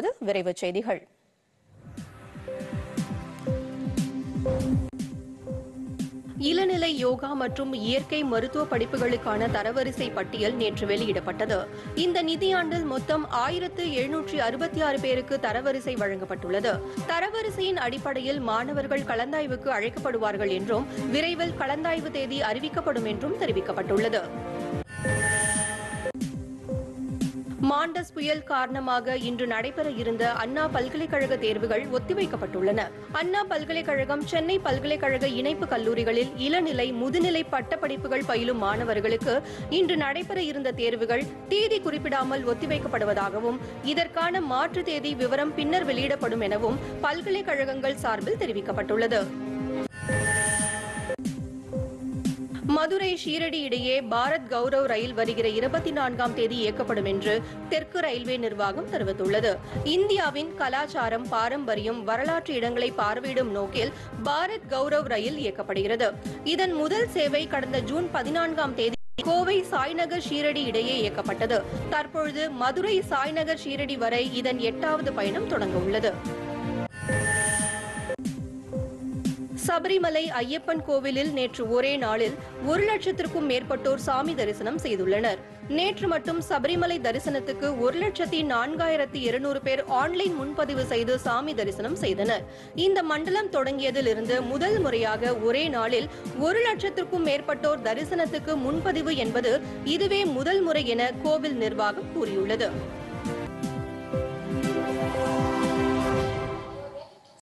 விரைவுச் செய்திகள் இளநிலை யோகா மற்றும் இயற்கை மருத்துவ படிப்புகளுக்கான தரவரிசை பட்டியல் நேற்று வெளியிடப்பட்டது இந்த நிதியாண்டில் மொத்தம் ஆயிரத்து எழுநூற்றி அறுபத்தி ஆறு பேருக்கு தரவரிசை வழங்கப்பட்டுள்ளது தரவரிசையின் அடிப்படையில் மாணவர்கள் கலந்தாய்வுக்கு அழைக்கப்படுவார்கள் என்றும் விரைவில் கலந்தாய்வு தேதி அறிவிக்கப்படும் என்றும் தெரிவிக்கப்பட்டுள்ளது மாண்டஸ் புயல் காரணமாக இன்று நடைபெற இருந்த அண்ணா பல்கலைக்கழக தேர்வுகள் ஒத்திவைக்கப்பட்டுள்ளன அண்ணா பல்கலைக்கழகம் சென்னை பல்கலைக்கழக இணைப்பு கல்லூரிகளில் இளநிலை முதுநிலை பட்டப்படிப்புகள் பயிலும் மாணவர்களுக்கு இன்று நடைபெற இருந்த தேர்வுகள் தேதி குறிப்பிடாமல் ஒத்திவைக்கப்படுவதாகவும் இதற்கான மாற்று தேதி விவரம் பின்னர் வெளியிடப்படும் எனவும் பல்கலைக்கழகங்கள் சார்பில் தெரிவிக்கப்பட்டுள்ளது மதுரை ஷீரடி இடையே பாரத் கௌரவ் ரயில் வருகிற இருபத்தி நான்காம் தேதி இயக்கப்படும் என்று தெற்கு ரயில்வே நிர்வாகம் தெரிவித்துள்ளது இந்தியாவின் கலாச்சாரம் பாரம்பரியம் வரலாற்று இடங்களை பார்வையிடும் நோக்கில் பாரத் கௌரவ் ரயில் இயக்கப்படுகிறது இதன் முதல் சேவை கடந்த ஜூன் பதினான்காம் தேதி கோவை சாய்நகர் ஷீரடி இடையே இயக்கப்பட்டது தற்பொழுது மதுரை சாய்நகர் ஷீரடி வரை இதன் எட்டாவது பயணம் தொடங்க உள்ளது சபரிமலை ஐயப்பன் கோவிலில் நேற்று ஒரே நாளில் ஒரு லட்சத்திற்கும் மேற்பட்டோர் சாமி தரிசனம் செய்துள்ளனர் நேற்று மட்டும் சபரிமலை தரிசனத்துக்கு ஒரு லட்சத்தி நான்காயிரத்தி இருநூறு பேர் ஆன்லைன் முன்பதிவு செய்து சாமி தரிசனம் செய்தனர் இந்த மண்டலம் தொடங்கியதில் இருந்து முதல் முறையாக ஒரே நாளில் ஒரு லட்சத்திற்கும் மேற்பட்டோர் தரிசனத்துக்கு முன்பதிவு என்பது இதுவே முதல் முறை என கோவில் நிர்வாகம் கூறியுள்ளது